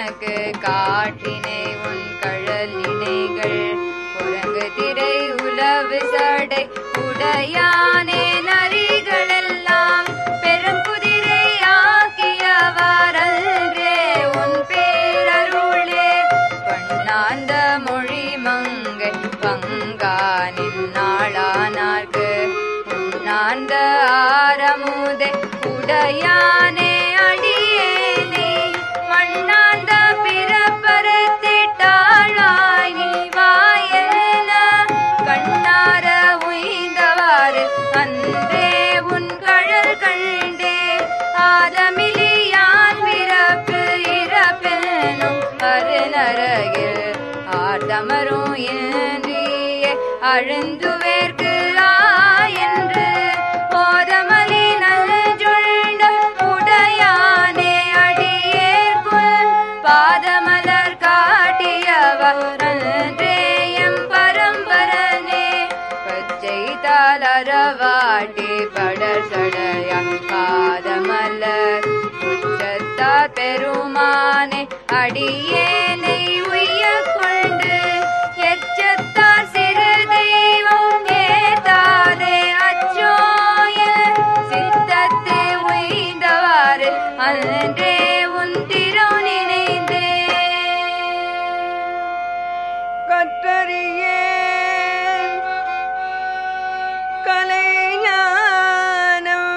எனக்கு காட்டினை உன் கழலினைகள் குரங்கு திரை உலவு சடை உடையானே நரிகளெல்லாம் பெருங்குதிரை ஆக்கியவாரன்றே உன் பேரருளே பண்ணாந்த மொழி மங்கை பங்கானின் நாளானார்க்கு உண்ணாந்த ஆரமுதை உடையானே அடியேனே மண்ணாந்த பிறப்பரத்திட்டாளாய் நீ வாயென கண்ணார உய்ந்தவாறு அன்றே உன் கழல் கண்டே ஆதமிலியான் பிறப்பு இறப்பெனும் அருநரகில் ஆர்தமரும் ஏந்தியே அழுந்துவேற்கு என்று போதமலி நல்ஜுண்ட உடையானே அடியேற்குள் பாதமலர் காட்டியவரேயம் பரம்பரனே பச்சை தாளரவாட்டி படர் சடையா பாதமலர் உச்சத்தா பெருமானே அடியேனை உய்ய கொண்டு எச்சத்தார் சிறு தெய்வம் ஏதாதே அச்சோய சித்தத்தை உய்ந்தவாறு அன்றே உன் திரு நினைந்தே கற்றறியேன் கலைஞானம்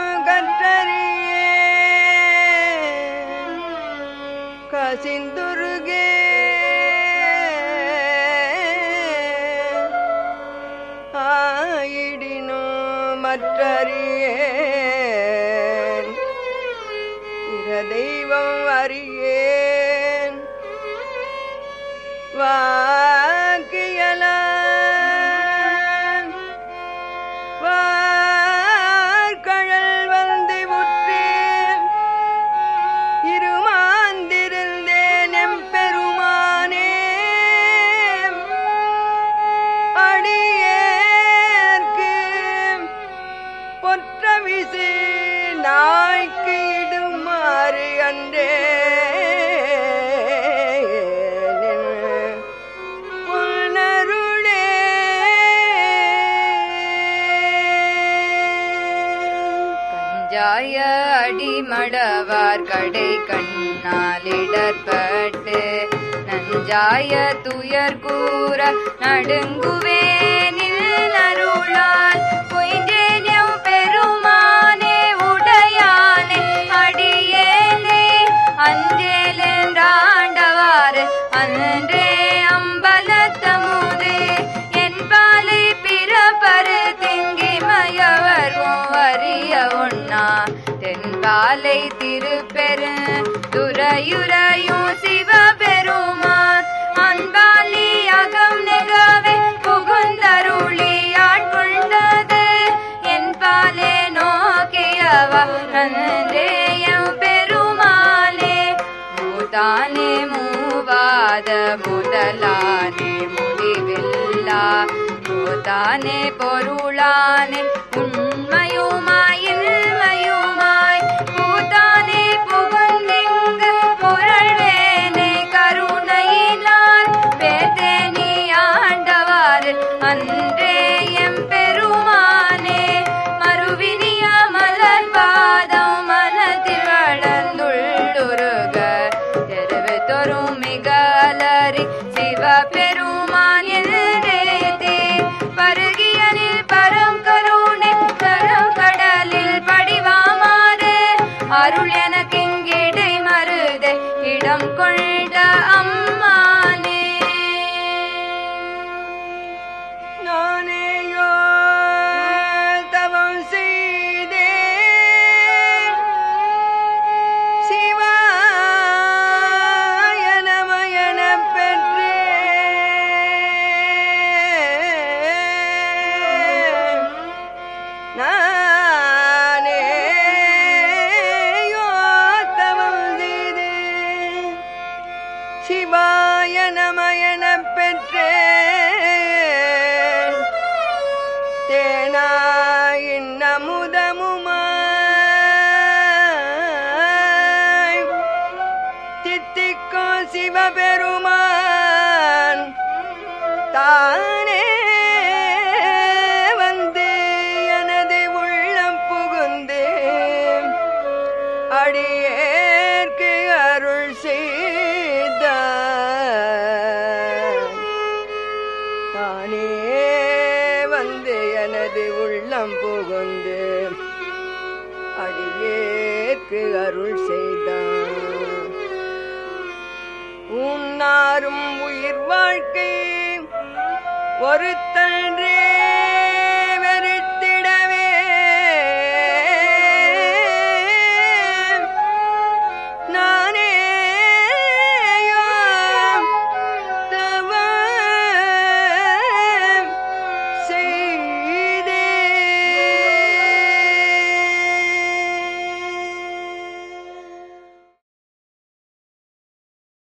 கற்றறியேன் கசிந்துருகே ஆயிடினோ மற்றறியேன் பிற தெய்வம் அறியேன் வாக்கியலான் வார்கழல் வந்து முற்றேன் இருமாந்திருந்தேன் எம்பெருமானே அடியேற்கு பொற்றவிசு நாய்க்கு இடுமாறு அன்றே புனருளே கஞ்சாய அடிமடவார் கடை கண்ணாலிடற்பட்டு நஞ்சாய துயர் கூற நடுங்குவேனில் அருளால் பொய்ந்தேனியம் பெருமானே உடையானே அடியேனே அஞ்சேலென்றாண்டவாறு அன்றே அம்பலத்தமுதே என்பாலை பிறப்பரு திங்கிமயவர்வும் அறிய உண்ணா தென்பாலை திருப்பெரு துறையுறையும் சிவபெருமான் அன்பாலி அகம் நெகவே புகுந்தருளி ஆட்கொண்டது என்பாலே நோக்கியவா நன்றேயம் பெருமானே மூதானே மூவாத முதலானே முடிவில்லா போதானே பொருளானே உண்மையுமாய் இன்மையுமாய் பூதானே புகுந்திங்கு புரள்வேனே கருணையினால் பேதே நீ ஆண்டவாறு அன்றே எம் பெருமானே மறுவினிய மலர் பாதம் மனத்தில் வளர்ந்துள்ளுருக தெருவு தொறும் மிக அலறி சிவபெருமான் என்றேதே பருகியனில் பரம் கருணை தரும் கடலில் படிவாமாறு அருள் எனக்கிங்கிடை மருதை இடம் கொண்ட அம்மானே நானேயோ தவம் செய்தேன் சிவாய நமயன பெற்றேன் நானேயோ தவம் செய்தேன் சிவாய நமயன பெற்றேன் தேனாயின் அமுதமுமாய் தித்திக்கும் சிவபெருமான் தானே வந்து எனது உள்ளம் புகுந்து அடியேற்கு அருள் செய்த தானே வந்து எனது உள்ளம் புகுந்து அடியேற்கு அருள் செய்தான் உன்னாரும் உயிர் வாழ்க்கை ஒருத்தன்றே